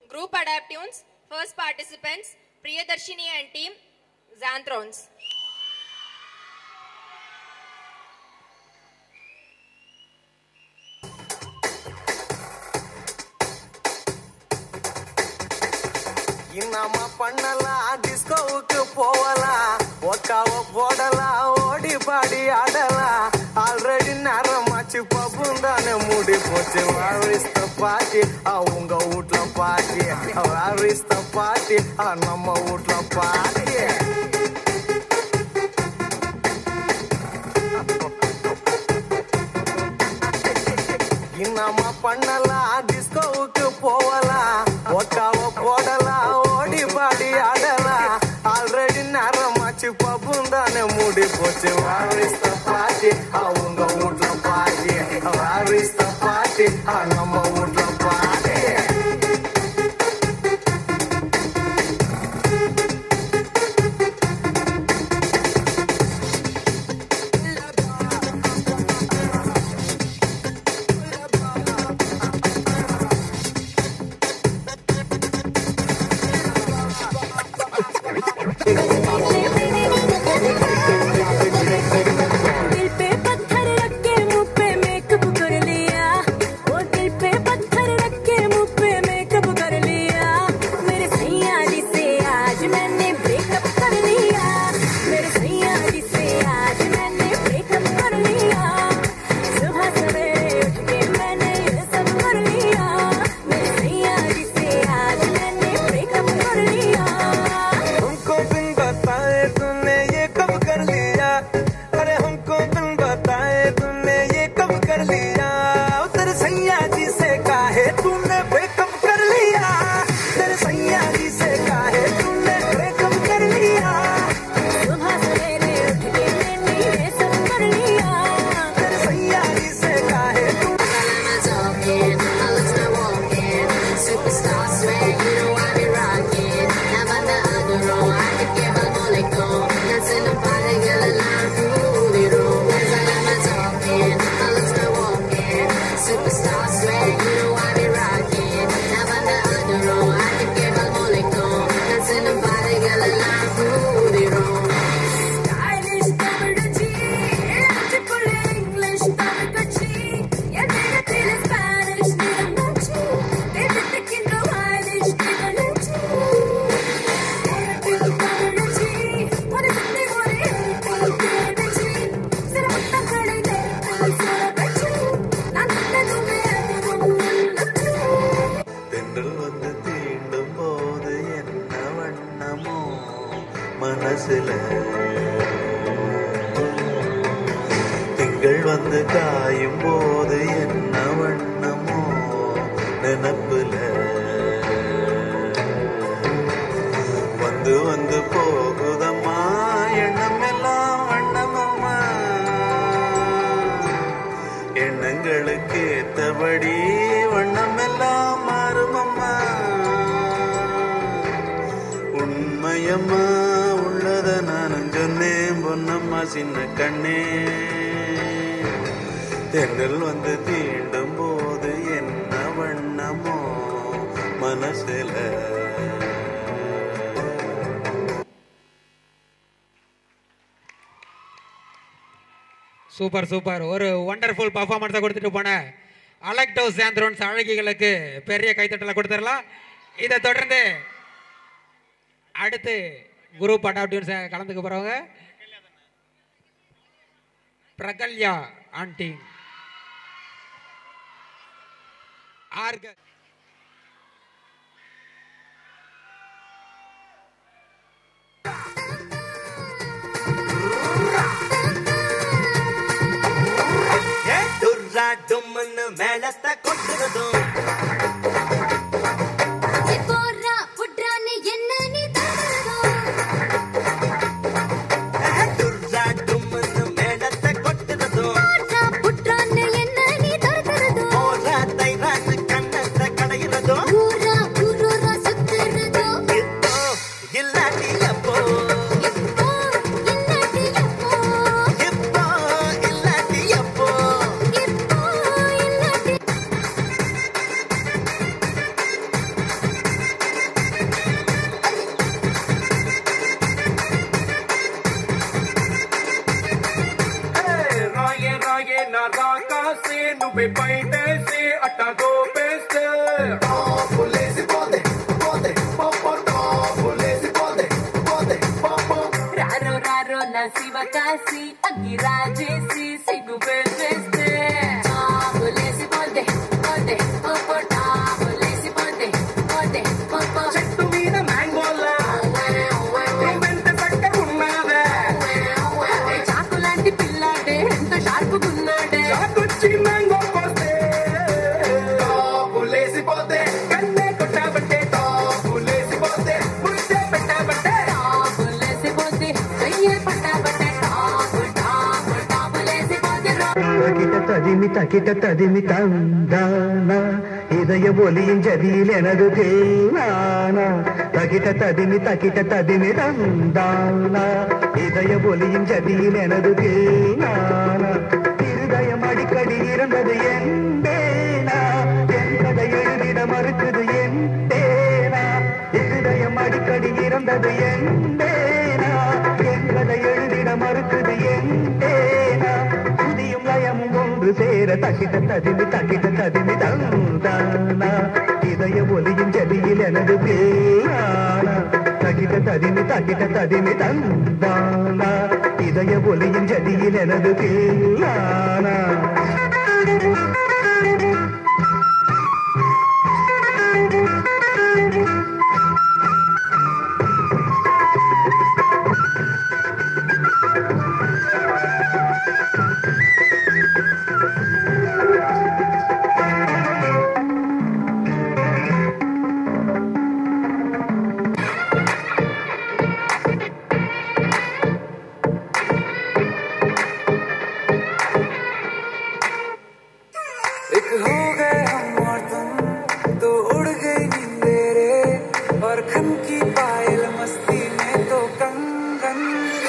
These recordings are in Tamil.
Group Adaptunes, first participants, Priyadarshini and team, Xanthrons. இன்னமா பண்ணலாம் டிஸ்கோவுக்கு போகலாம் ஒக்காவ போடலாம் ஓடி பாடி ஆடலாம் ஆல்ரெடி நேரமாச்சு பப்பும் தானே மூடி போச்சு வாரிஸ்த பாட்டி அவங்க வீட்ல பாட்டி வாரிஸ்த பாட்டி நம்ம வீட்ல பாட்டி இன்னமா பண்ணலாம் டிஸ்கோவுக்கு போகலாம் ஒக்காவ போடலாம் ஓடி பாடி ஆடலாம் ஆல்ரெடி நேரமாச்சு பப்பும் தானே மூடி போச்சு வாரிஸ்த பாட்டி அவங்க வீட்ல பாட்டி வாரிஸ்த பாட்டி நம்ம வீட்ல பாட்டி दिल पे पत्थर रख के मुंह पे मेकअप कर लिया वो दिल पे पत्थर रख के मुंह पे मेकअप कर लिया मेरे सैया जी से आज मैंने ब्रेकअप कर लिया मेरे सैया जी से आज मैंने ब्रेकअप कर लिया सुबह सवेरे उठ के मैंने ये सब कर लिया मेरे सैया जी से आज मैंने ब्रेकअप कर लिया हमको बिन बताए तूने ये कब कर लिया अरे हमको बिन बताए तूने ये कब कर लिया तेरे सैया जी से काहे तूने ब्रेकअप कर लिया तेरे सैया जी से काहे तूने ब्रेकअप कर लिया सुबह सवेरे उठ के मैंने ये सब कर लिया तेरे सैया जी से काहे तू Superstar swag, you know I be rocking. Now I'm the underdog, I can give a molecule. Dancing the body, girl, and I'm groovy wrong. Stylish Tamil Ruchi, எலாஸ்டிக்குள்ள English Tamil கட்சி. என் தேகத்திலே Spanish நிறமாச்சு. தேசத்துக்கின்ற Irish நிகழ்ச்சி. உனக்கு தமிழ் ருச்சி, ஒரு சுத்தி ஒரு எழுத்தில் தேடுச்சு. சில முத்தங்களை நெருப்பில் சுடவச்சு. நான் தொட்டதுமே அதுவும் நல்லச்சு. தென்றல் வந்து தீண்டும் போது என்ன வண்ணமோ மனசுல திங்கள் வந்து காயும் போது என்ன வண்ணமோ நினப்புல வந்து வந்து போகுதம்மா எண்ணம் எல்லாம் வண்ணமம்மா எண்ணங்களுக்கு ஏத்தபடி வண்ணம் எல்லாம் மாறுமம்மா உண்மையம்மா உள்ளத நானும் சொன்னேன் பொன்னம்மா சின்ன கண்ணே தென்றல் வந்து தீண்டும் போது என்ன வண்ணமோ மனசுல சூப்பர் சூப்பர் ஒரு ஒண்டர்ஃபுல் பர்ஃபார்மன்ஸை கொடுத்துட்டு போன அலெக்டோ சாந்த்ரோன்ஸ் அழகிகளுக்கு பெரிய கைத்தட்டலை கொடுத்துடலாம் இதை தொடர்ந்து அடுத்து குரூப் அடாப்டிவ்ஸை கலந்துக்க போகிறவங்க பிரகல்யா ஆண்டி ஆர்க டுர்ரா டும்னு மேலத்தை கொட்டுறதும் போறா புட்ரான்னு என்ன நீ தரதோ டுர்ரா டும்னு மேலத்தை கொட்டுறதும் போறா புட்ரான்னு என்ன நீ தரதோ போரா தைரான்னு கண்ணத்தை கடையிறதும் ஊரா ஊரூரா சுத்துறதோ இப்போ இல்லாட்டி எப்போ இப்போ இல்லாட்டி எப்போ இப்போ இல்லாட்டி எப்போ இப்போ இல்லாட்டி पे पैंटे से अट्टा दो पेस्ट రారో రారో నా శివ కాశీ అగ్గి రాజేసి సిగ్గు పెట్టేస్తే టాపులేసి పోతే పోతే పోపో టాపులేసి పోతే పోతే పోపో చెట్టు మీద మ్యాంగోలా వెంట చక్క ఉన్నదే చాకు లాంటి పిల్లాడే ఎంత షార్పుకున్నాడే చాకొచ్చి మ్యాంగో కోస్తే టాపులేసిపోతే కన్నే కొట్టాబట్టే టాపులేసిపోతే ముద్దే పెట్టాబట్టే టాపులేసి పోతే అయ్యే పట్టాబట్టే టాపు టాపు టాపులేసి పోతే தகிட ததிமி தகிட ததிமி தந்தானா இதய ஒலியின் ஜதியில் எனது தேனானா தகிட ததிமி தகிட ததிமி தந்தானா இதய ஒலியின் ஜதியில் எனது தேனானா இருதயம் அடிக்கடி இருந்தது என் தேனா என் கதை எழுதிட மறுக்குது என் தேனா இருதயம் அடிக்கடி இருந்தது என் தேனா என் கதை எழுதிட மறுக்குது என் தேனா துதியும் லயமும் ஒன்று சேர தகிட ததிமி தகிட ததிமி தந்தானா இதய ஒலியின் ஜதியில் எனது தேனானா தகிட ததிமி தகிட ததிமி தந்தானா இதய ஒலியின் ஜதியில் எனது தேனானா एक हो गए हम और तुम तो उड़ गई नींदे रे और खन की पायल मस्ती में तो कंगन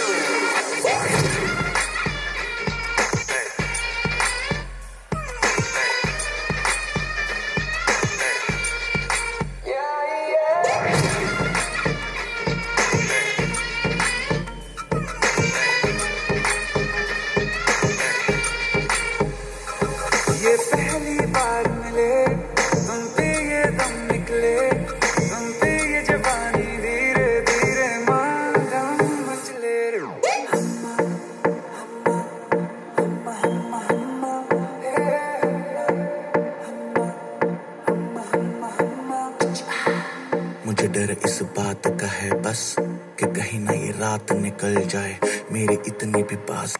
ये पहली बार मिले तुम पे ये दम निकले तुम पे ये जवानी धीरे धीरे मांगम मचले रे हम्मा, हम्मा, हम्मा, हम्मा, हम्मा, हे, हम्मा, हम्मा, हम्मा, हम्मा, हम्मा। मुझे डर इस बात का है बस कि कहीं ना ये रात निकल जाए मेरी इतनी भी पास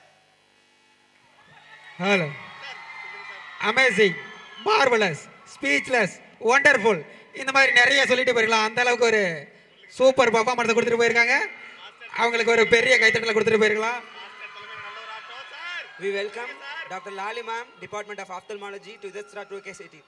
hello amazing marvellous speechless wonderful இந்த மாதிரி நிறைய சொல்லிட்டு போயிருக்கலாம் அந்த அளவுக்கு ஒரு சூப்பர் பர்ஃபார்மன்ஸை கொடுத்துட்டு போயிருக்காங்க அவங்களுக்கு ஒரு பெரிய கைத்தட்டலை கொடுத்துட்டு போயிருக்கலாம் We welcome Dr. Lali Ma'am, Department of Ophthalmology to Jasra 2K City.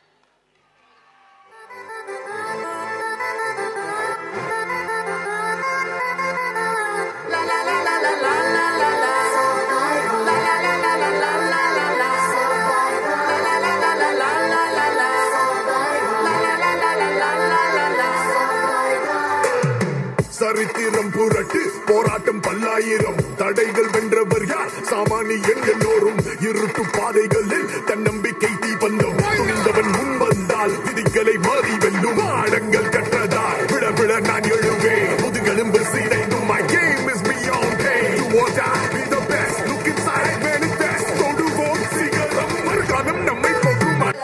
சரித்திரம் புரட்டு போராட்டம் பல்லாயிரம் தடைகள் வென்றவர் யார் சாமானியன் எல்லோரும் இருட்டு பாதைகளில் தன்னம்பிக்கை தீபந்தம் துணிந்தவன் முன் வந்தால் விதிகளை மாறி வெல்லும் ஆழங்கள் கற்றதால் விட விட நான் எழுவேன் முதுகெலும்பு சீடைந்தும் my game is beyond pain you or die be the best look inside manifest தொடுவோம் சிகரம் மறுகாலம் நம்மை தொற்றும்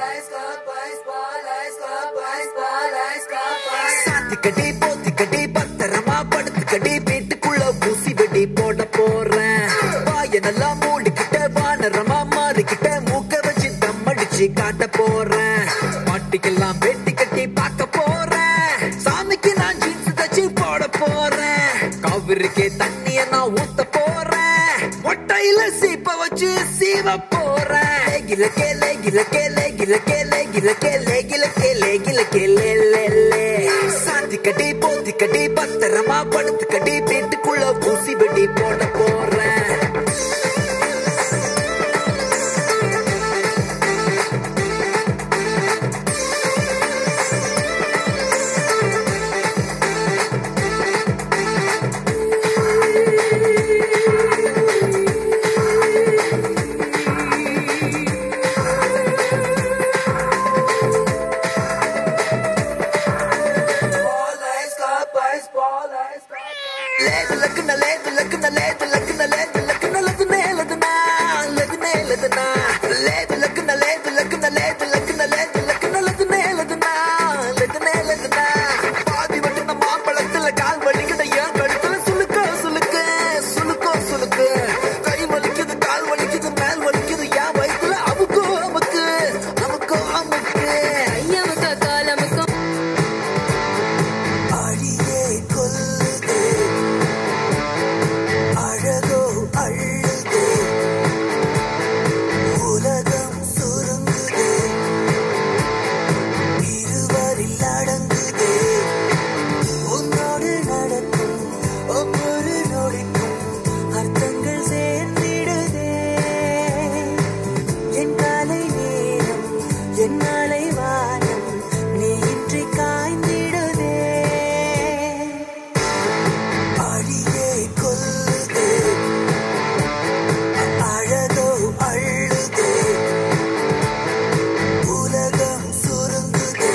சாத்திக்கடி போத்திக்கடி பத்திரமா படுத்துக்கடி வீட்டுக்குள்ள ஊசி வெடி போட போறேன் வாய நல்லா மூடிக்கிட்ட வானரமா மாறிக்கிட்ட மூக்க வச்சு தம் அடிச்சு காட்ட போறேன் மாட்டிக்கெல்லாம் வெட்டி கட்டி பார்க்க போறேன் சாமிக்கு நான் ஜீன்ஸ் தச்சு போட போறேன் காவிரிக்கே தண்ணிய நான் ஊத்த போறேன் மொட்டையில சீப்ப வச்சு சீவ போறேன் லேகில கேலே கில கேலே கில கேலே கில கேலே கில கேலே கில கேலே லே லே சாத்திக்கடி போத்திக்கடி பத்திரமா படுத்துக்கடி வீட்டுக்குள்ள ஊசி வெடி போட போறேன் లేదు లగ్న లేదు లగ్న లేదు లగ్న లగ్నే లగ్నా లగ్నే లగ్నా లేదు లగ్న లేదు లగ్న లేదు లగ్న లేదు లగ్న లగ్నే లగ్నా లగ్నే లగ్నా பாதி வட்டின மாம்பழத்துல கால் வலிக்குத ஏன் கழுத்துல சுளுக்க சுளுக்கு சுளுக்கோ சுளுக்கு கை வலிக்குது கால் வலிக்குது மேல் வலிக்குது ஏன் வயித்துல அமுக்கோ அமுக்கு அமுக்கோ அமுக்கு ஐயாவுக்கா காலமுக்கும் அடியே கொல்லுதே அழகோ அழுதே உலகம் சுருங்குதே இருவரில் அடங்குதே உன்னோடு நடக்கும் ஒவ்வொரு நொடிக்கும் அர்த்தங்கள் சேர்ந்திடுதே என் காலை நேரம் என் நாளை வானம் நீ இன்றி காய்ந்திடுதே அடியே கொல்லுதே அழகோ அழுதே உலகம் சுருங்குதே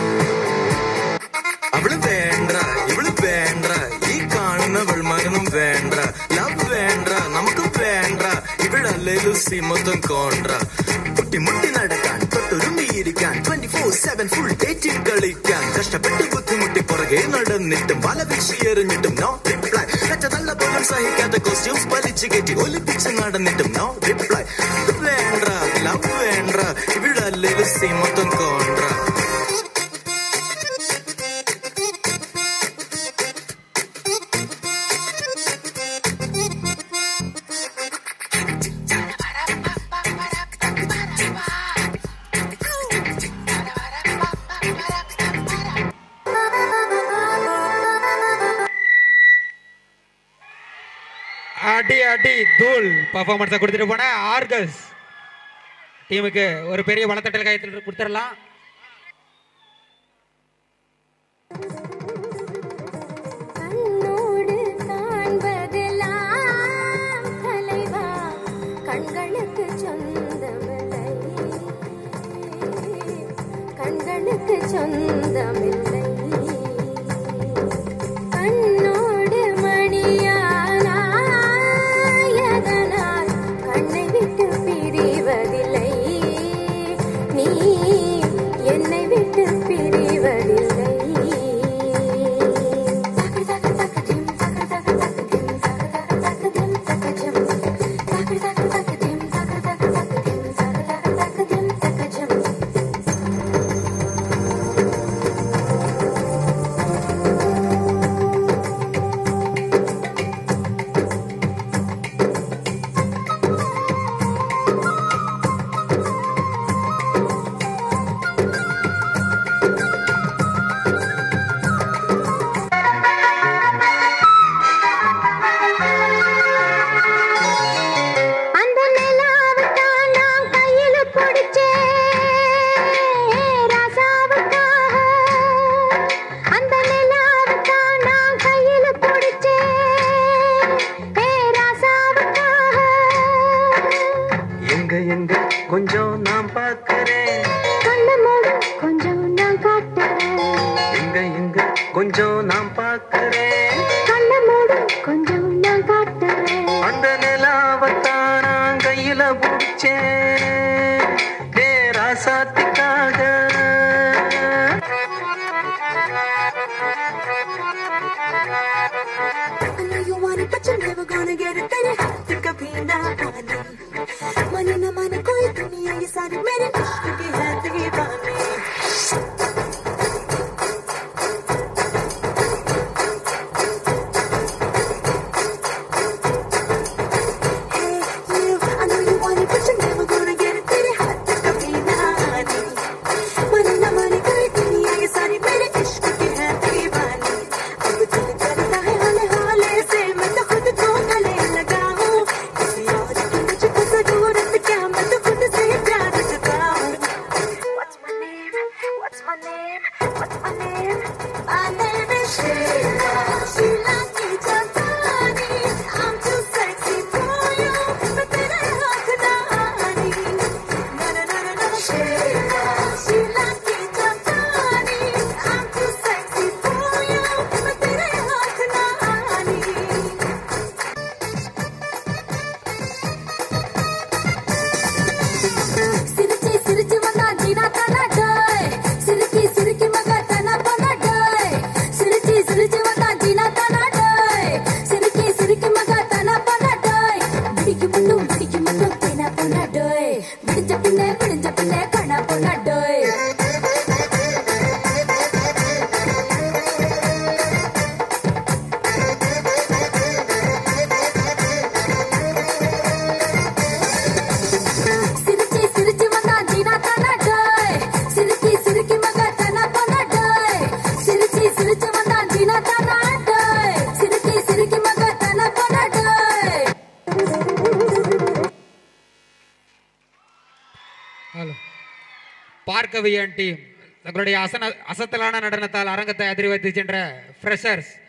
അവള് വേണ്ട ഇവള് വേണ്ട ഈ കാണുന്നവൾ മകനും വേണ്ട ലവ് വേണ്ട നമുക്ക് വേണ്ട ഇവളല്ലേലും സിമൊത്തം കോണ്ട മുട്ടി മുട്ടി നടക്കാൻ തൊട്ടുരുമ്മിയിരിക്കാൻ twenty four seven full dating കളിക്കാൻ കഷ്ടപ്പെട്ട് ബുദ്ധിമുട്ടി പുറകെ നടന്നിട്ടും വല വീശി എറിഞ്ഞിട്ടും നോ റിപ്ലൈ കറ്റതല്ല പോലും സഹിക്കാത്ത കോസ്റ്റ്യൂംസ് വലിച്ചു കയറ്റി ഒലിപ്പിച്ച് നടന്നിട്ടും നോ റിപ്ലൈ വേണ്ട ലവ് വേണ്ട ഇവളല്ലേലും സിമൊത്തം കോണ്ട அடி அடி தூள் பர்ஃபார்மன்ஸை கொடுத்துட்டு போன ஆர்கஸ் டீமுக்கு ஒரு பெரிய வளத்தட்டல் காயத்தில் கொடுத்துடலாம் கண்ணோடு காண்பதெல்லாம் தலைவா கண்களுக்கு சொந்தமில்லை கண்களுக்கு சொந்தமில்லை கண்ணோடு மணியானாயதனால் கண்ணை விட்டு பிரிவதில்லை நீ என்னை விட்டு பிரிவதில்லை அந்த நிலாவுத்தான் நான் கையில பிடிச்சேன் ராசாவுக்காக அந்த நிலாவுத்தான் நான் கையில பிடிச்சேன் ஏ ராசாவுக்காக எங்க எங்க கொஞ்சம் நான் பார்க்கிறேன் கண்ணு மூடு கொஞ்சம் நான் காட்டுறேன் எங்க எங்க கொஞ்சம் நான் பார்க்கிறேன் கண்ணு மூடு கொஞ்சம் நான் காட்டுறேன் அந்த நிலாவத்தான் நான் கையில பிடிச்சேன் ஏ ராசாத்துக்காக I know you want it, but you're never gonna get it. तेरे हाथ कभी ना आने मने न माने कोई दुनिया ये सारी मेरे इश्क की है दीवानी Hey, you, I know you want it, but you're never gonna get it. तेरे हाथ कभी ना आने मने न माने कोई दुनिया ये सारी मेरे इश्क की है दीवानी अब दिल करता है हौले हौले से मैं तो खुद को गले लगाऊं किसी और की मुझको जरूरत क्या मैं तो சிரிச்சு வந்தா தினா தானாட்டோய் சிரிக்கி சிரிக்கி மக தன பண்ணட்டோய் ஹலோ பார்க்கவியன் டீம் தங்களுடைய அசன அசத்தலான நடனத்தால் அரங்கத்தை அதிர்வதித்து சென்ற ஃப்ரெஷர்ஸ்